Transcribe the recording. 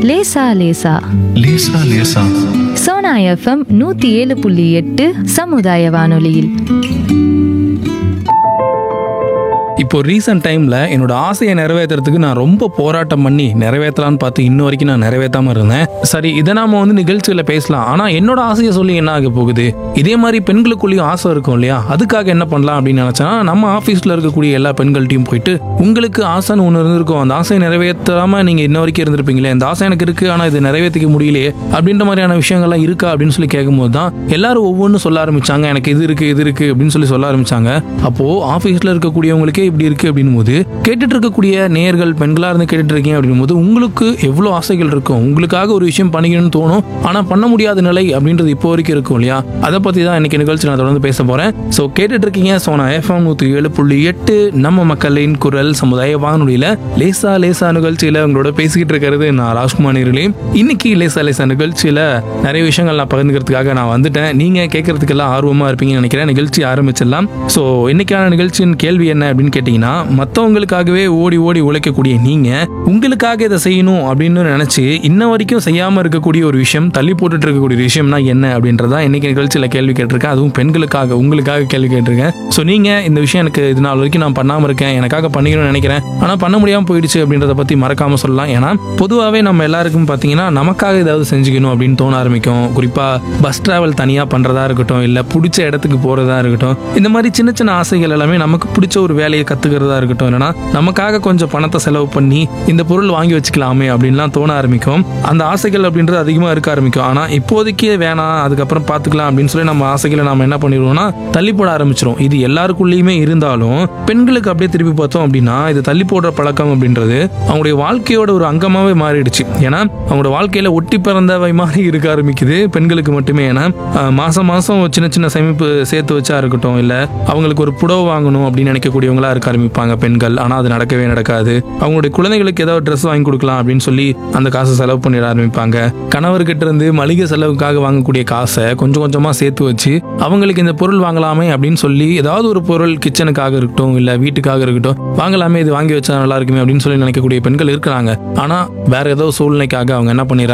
லேசா லேசா லேசா லேசா சோனா எஃப்எம் நூத்தி ஏழு புள்ளி எட்டு சமுதாய வானொலியில் இப்போ ரீசெண்ட் டைமில் என்னோட ஆசையை நிறைவேற்றுறதுக்கு நான் ரொம்ப போராட்டம் பண்ணி நிறைவேற்றலான்னு பார்த்து இன்ன வரைக்கும் நான் நிறைவேற்றாம இருந்தேன் சரி இதை நாம வந்து நிகழ்ச்சியில் பேசலாம் ஆனால் என்னோட ஆசையை சொல்லி என்ன ஆக போகுது இதே மாதிரி பெண்களுக்குள்ளேயும் ஆசை இருக்கும் இல்லையா அதுக்காக என்ன பண்ணலாம் அப்படின்னு நினச்சேன்னா நம்ம ஆஃபீஸில் இருக்கக்கூடிய எல்லா பெண்கள்ட்டையும் போயிட்டு உங்களுக்கு ஆசைன்னு ஒன்று இருந்திருக்கும் அந்த ஆசையை நிறைவேற்றாம நீங்கள் இன்ன வரைக்கும் இருந்திருப்பீங்களே இந்த ஆசை எனக்கு இருக்குது ஆனால் இது நிறைவேற்றிக்க முடியலையே அப்படின்ற மாதிரியான விஷயங்கள்லாம் இருக்கா அப்படின்னு சொல்லி கேட்கும்போது தான் எல்லாரும் ஒவ்வொன்றும் சொல்ல ஆரம்பிச்சாங்க எனக்கு இது இருக்குது இது இருக்குது அப்படின்னு சொல்லி சொல்ல ஆரம்பிச்சாங்க அப்போது ஆஃபீஸில் இருக்கக்கூடியவங்களுக்கே இப்படி இருக்குது அப்படின்னும் போது கேட்டுட்டு இருக்கக்கூடிய நேயர்கள் பெண்களாக இருந்து கேட்டுட்டு இருக்கீங்க அப்படின்னும் போது உங்களுக்கு எவ்வளோ ஆசைகள் இருக்கும் உங்களுக்காக ஒரு விஷயம் பண்ணிக்கணும்னு தோணும் ஆனால் பண்ண முடியாத நிலை அப்படின்றது இப்போ வரைக்கும் இருக்கும் இல்லையா அதை பற்றி தான் இன்னைக்கு நிகழ்ச்சி நான் தொடர்ந்து பேச போகிறேன் ஸோ கேட்டுட்டு இருக்கீங்க ஸோ நான் எஃப்எம் நூற்றி ஏழு புள்ளி எட்டு நம்ம மக்களின் குரல் சமுதாய வானொலியில் லேசா லேசா நிகழ்ச்சியில் உங்களோட பேசிக்கிட்டு இருக்கிறது நான் ராஜ்குமார் நேர்களே இன்னைக்கு லேசா லேசா நிகழ்ச்சியில் நிறைய விஷயங்கள் நான் பகிர்ந்துக்கிறதுக்காக நான் வந்துட்டேன் நீங்கள் கேட்கறதுக்கெல்லாம் ஆர்வமாக இருப்பீங்கன்னு நினைக்கிறேன் நிகழ்ச்சி ஆரம்பிச்சிடலாம் ஸோ இன்னைக்கான நிகழ்ச்சியின் கேள்வி என்ன அப்படின்னு கேட்டிங்கன்னா மற்றவங்களுக்காகவே ஓடி ஓடி உழைக்கக்கூடிய நீங்கள் உங்களுக்காக இதை செய்யணும் அப்படின்னு நினச்சி இன்ன வரைக்கும் செய்யாமல் இருக்கக்கூடிய ஒரு விஷயம் தள்ளி போட்டுட்டு இருக்கக்கூடிய விஷயம்னா என்ன அப்படின்றதா இன்னைக்கு நிகழ்ச்சியில் கேள்வி கேட்டிருக்கேன் அதுவும் பெண்களுக்காக உங்களுக்காக கேள்வி கேட்டிருக்கேன் ஸோ நீங்கள் இந்த விஷயம் எனக்கு இது நாள் வரைக்கும் நான் பண்ணாமல் இருக்கேன் எனக்காக பண்ணிக்கணும்னு நினைக்கிறேன் ஆனால் பண்ண முடியாமல் போயிடுச்சு அப்படின்றத பற்றி மறக்காமல் சொல்லலாம் ஏன்னா பொதுவாகவே நம்ம எல்லாருக்கும் பார்த்தீங்கன்னா நமக்காக ஏதாவது செஞ்சுக்கணும் அப்படின்னு தோண ஆரம்பிக்கும் குறிப்பாக பஸ் டிராவல் தனியாக பண்ணுறதா இருக்கட்டும் இல்லை பிடிச்ச இடத்துக்கு போகிறதா இருக்கட்டும் இந்த மாதிரி சின்ன சின்ன ஆசைகள் எல்லாமே நமக்கு பிடிச்ச ஒரு வேலையை கற்றுக்கிறதா இருக்கட்டும் இல்லைன்னா நமக்காக கொஞ்சம் பணத்தை செலவு பண்ணி இந்த பொருள் வாங்கி வச்சுக்கலாமே அப்படின்லாம் தோண ஆரம்பிக்கும் அந்த ஆசைகள் அப்படின்றது அதிகமாக இருக்க ஆரம்பிக்கும் ஆனால் இப்போதைக்கே வேணாம் அதுக்கப்புறம் பார்த்துக்கலாம் அப்படின்னு சொல்லி நம்ம ஆசைகளை நம்ம என்ன பண்ணிடுவோம்னா தள்ளி போட ஆரம்பிச்சிரும் இது எல்லாருக்குள்ளேயுமே இருந்தாலும் பெண்களுக்கு அப்படியே திருப்பி பார்த்தோம் அப்படின்னா இது தள்ளி போடுற பழக்கம் அப்படின்றது அவங்களுடைய வாழ்க்கையோட ஒரு அங்கமாகவே மாறிடுச்சு ஏன்னா அவங்களோட வாழ்க்கையில ஒட்டி பிறந்தவை மாதிரி இருக்க ஆரம்பிக்குது பெண்களுக்கு மட்டுமே ஏன்னா ஆஹ், மாசம் மாசம் சின்ன சின்ன சேமிப்பு சேர்த்து வச்சா இருக்கட்டும் இல்ல அவங்களுக்கு ஒரு புடவை வாங்கணும் அப்படின்னு நினைக்கக்கூடியவங்களா இருக்க ஆரம்பிப்பாங்க பெண்கள் ஆனா அது நடக்கவே நடக்காது அவங்களுடைய குழந்தைகளுக்கு ஏதாவது ட்ரெஸ் வாங்கி கொடுக்கலாம் அப்படின்னு சொல்லி அந்த காசை செலவு பண்ணிட ஆரம்பிப்பாங்க கணவர்கிட்ட இருந்து மளிகை செலவுக்காக வாங்கக்கூடிய காசை கொஞ்சம் கொஞ்சமா சேர்த்து வச்சு அவங்களுக்கு இந்த பொருள் வாங்கலாமே அப்படின்னு சொல்லி ஏதாவது ஒரு பொருள் கிச்சனுக்காக இருக்கட்டும் இல்ல வீட்டுக்காக இருக்கட்டும் வாங்கலாமே இது வாங்கி வச்சா நல்லா இருக்குமே அப்படின்னு சொல்லி நினைக்கக்கூடிய பெண்கள் இருக்கிறாங்க ஆனா வேற ஏதோ சூழ்நிலைக்காக அவங்க என்ன பண்ணிடுறாங்க